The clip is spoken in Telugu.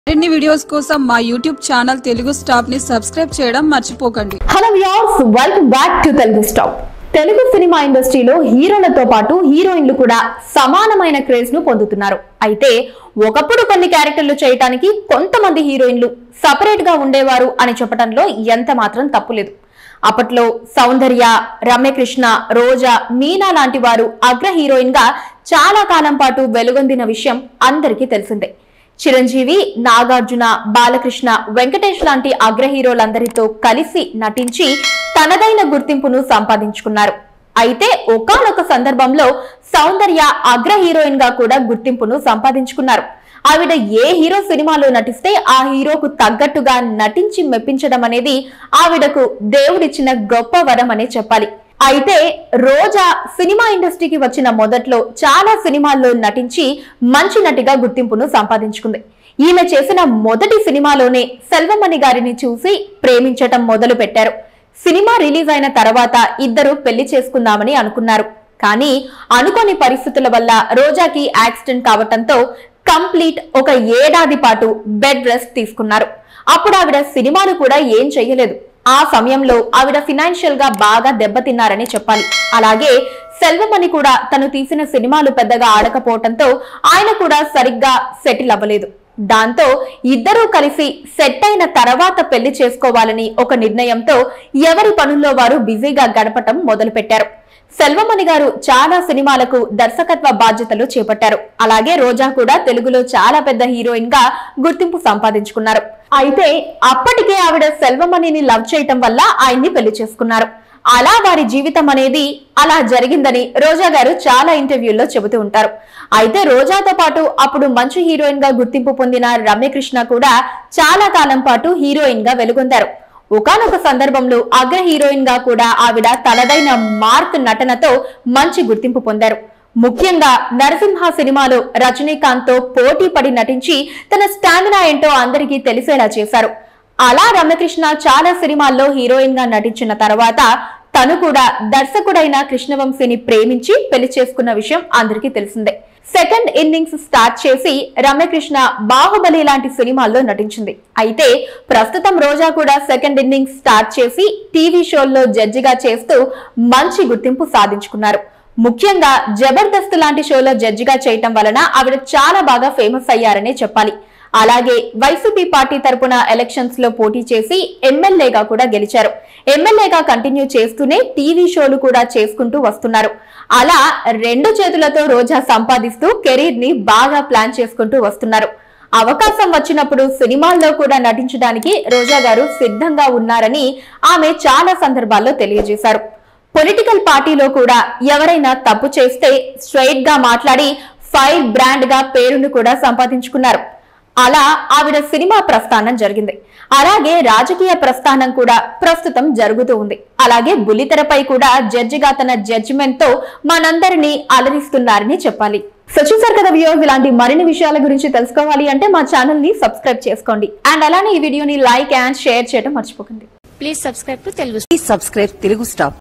మరిన్ని వీడియోస్ కోసం మా యూట్యూబ్ ఛానల్ తెలుగు స్టాప్ ని సబ్స్క్రైబ్ చేయడం మర్చిపోకండి hello viewers welcome back to Telugu stop Telugu cinema ఇండస్ట్రీలో హీరోలతో పాటు హీరోయిన్లు కూడా సమానమైన క్రేజ్ ను పొందుతున్నారు అయితే ఒకప్పుడు కొన్ని క్యారెక్టర్లు చేయటానికి కొంతమంది హీరోయిన్లు సపరేట్ గా ఉండేవారు అని చెప్పడంలో ఎంత మాత్రం తప్పులేదు అప్పట్లో సౌందర్య రమ్యకృష్ణ రోజా మీనా లాంటి వారు అగ్ర హీరోయిన్ గా చాలా కాలం పాటు వెలుగొందిన విషయం అందరికీ తెలిసిందే చిరంజీవి నాగార్జున బాలకృష్ణ వెంకటేష్ లాంటి అగ్ర హీరోలందరితో కలిసి నటించి తనదైన గుర్తింపును సంపాదించుకున్నారు అయితే ఒకానొక సందర్భంలో సౌందర్య అగ్ర హీరోయిన్ గా కూడా గుర్తింపును సంపాదించుకున్నారు ఆవిడ ఏ హీరో సినిమాలో నటిస్తే ఆ హీరోకు తగ్గట్టుగా నటించి మెప్పించడం అనేది ఆవిడకు దేవుడిచ్చిన గొప్ప వరం అనే చెప్పాలి అయితే రోజా సినిమా ఇండస్ట్రీకి వచ్చిన మొదట్లో చాలా సినిమాల్లో నటించి మంచి నటిగా గుర్తింపును సంపాదించుకుంది ఈమె చేసిన మొదటి సినిమాలోనే సెల్వమణి గారిని చూసి ప్రేమించటం మొదలు పెట్టారు సినిమా రిలీజ్ అయిన తర్వాత ఇద్దరు పెళ్లి చేసుకుందామని అనుకున్నారు కానీ అనుకోని పరిస్థితుల వల్ల రోజాకి యాక్సిడెంట్ కావటంతో కంప్లీట్ ఒక ఏడాది పాటు బెడ్ రెస్ట్ తీసుకున్నారు అప్పుడు ఆవిడ సినిమాలు కూడా ఏం చెయ్యలేదు ఆ సమయంలో ఆవిడ ఫినాన్షియల్ గా బాగా దెబ్బతిన్నారని చెప్పాలి అలాగే సెల్వమణి కూడా తను తీసిన సినిమాలు పెద్దగా ఆడకపోవటంతో ఆయన కూడా సరిగ్గా సెటిల్ అవ్వలేదు దాంతో ఇద్దరూ కలిసి సెట్ అయిన తర్వాత పెళ్లి చేసుకోవాలని ఒక నిర్ణయంతో ఎవరి పనుల్లో వారు బిజీగా గడపటం మొదలుపెట్టారు సెల్వమణి గారు చాలా సినిమాలకు దర్శకత్వ బాధ్యతలు చేపట్టారు అలాగే రోజా కూడా తెలుగులో చాలా పెద్ద హీరోయిన్ గా గుర్తింపు సంపాదించుకున్నారు అయితే అప్పటికే ఆవిడ సెల్వమణిని లవ్ చేయటం వల్ల ఆయన్ని పెళ్లి చేసుకున్నారు అలా వారి జీవితం అనేది అలా జరిగిందని రోజా గారు చాలా ఇంటర్వ్యూల్లో చెబుతూ ఉంటారు అయితే రోజాతో పాటు అప్పుడు మంచి హీరోయిన్ గా గుర్తింపు పొందిన రమ్యకృష్ణ కూడా చాలా కాలం పాటు హీరోయిన్ గా వెలుగొందారు ఒకానొక సందర్భంలో అగ్ర హీరోయిన్ గా కూడా ఆవిడ తనదైన మార్క్ నటనతో మంచి గుర్తింపు పొందారు ముఖ్యంగా నరసింహ సినిమాలో రజనీకాంత్ తో పోటీ పడి నటించి తన స్టామినా ఏంటో అందరికీ తెలిసేలా చేశారు అలా రమ్యకృష్ణ చాలా సినిమాల్లో హీరోయిన్ గా నటించిన తర్వాత తను కూడా దర్శకుడైన కృష్ణవంశీని ప్రేమించి పెళ్లి చేసుకున్న విషయం అందరికీ తెలిసిందే సెకండ్ ఇన్నింగ్స్ స్టార్ట్ చేసి రమ్యకృష్ణ బాహుబలి లాంటి సినిమాల్లో నటించింది అయితే ప్రస్తుతం రోజా కూడా సెకండ్ ఇన్నింగ్స్ స్టార్ట్ చేసి టీవీ షోల్లో జడ్జిగా చేస్తూ మంచి గుర్తింపు సాధించుకున్నారు ముఖ్యంగా జబర్దస్త్ లాంటి షోలో జడ్జిగా చేయటం వలన ఆవిడ చాలా బాగా ఫేమస్ అయ్యారనే చెప్పాలి అలాగే వైసీపీ పార్టీ తరపున ఎలక్షన్స్ లో పోటీ చేసి ఎమ్మెల్యేగా కూడా గెలిచారు ఎమ్మెల్యేగా కంటిన్యూ చేస్తూనే టీవీ షోలు కూడా చేసుకుంటూ వస్తున్నారు అలా రెండు చేతులతో రోజా సంపాదిస్తూ కెరీర్ ని బాగా ప్లాన్ చేసుకుంటూ వస్తున్నారు అవకాశం వచ్చినప్పుడు సినిమాల్లో కూడా నటించడానికి రోజా గారు సిద్ధంగా ఉన్నారని ఆమె చాలా సందర్భాల్లో తెలియజేశారు పొలిటికల్ పార్టీలో కూడా ఎవరైనా తప్పు చేస్తే స్ట్రైట్ గా మాట్లాడి ఫైర్ బ్రాండ్ గా పేరును కూడా సంపాదించుకున్నారు అలా ఆవిడ సినిమా ప్రస్థానం జరిగింది అలాగే రాజకీయ ప్రస్థానం కూడా ప్రస్తుతం జరుగుతూ ఉంది అలాగే బుల్లితెరపై కూడా జడ్జిగా తన జడ్జిమెంట్ తో మనందరినీ అలరిస్తున్నారని చెప్పాలి సో చూసారు కదా వ్యూవర్స్ ఇలాంటి మరిన్ని విషయాల గురించి తెలుసుకోవాలి అంటే మా ఛానల్ ని సబ్స్క్రైబ్ చేసుకోండి అండ్ అలానే ఈ వీడియోని లైక్ అండ్ షేర్ చేయడం మర్చిపోకండి please subscribe to Telugu Please subscribe Telugu Star.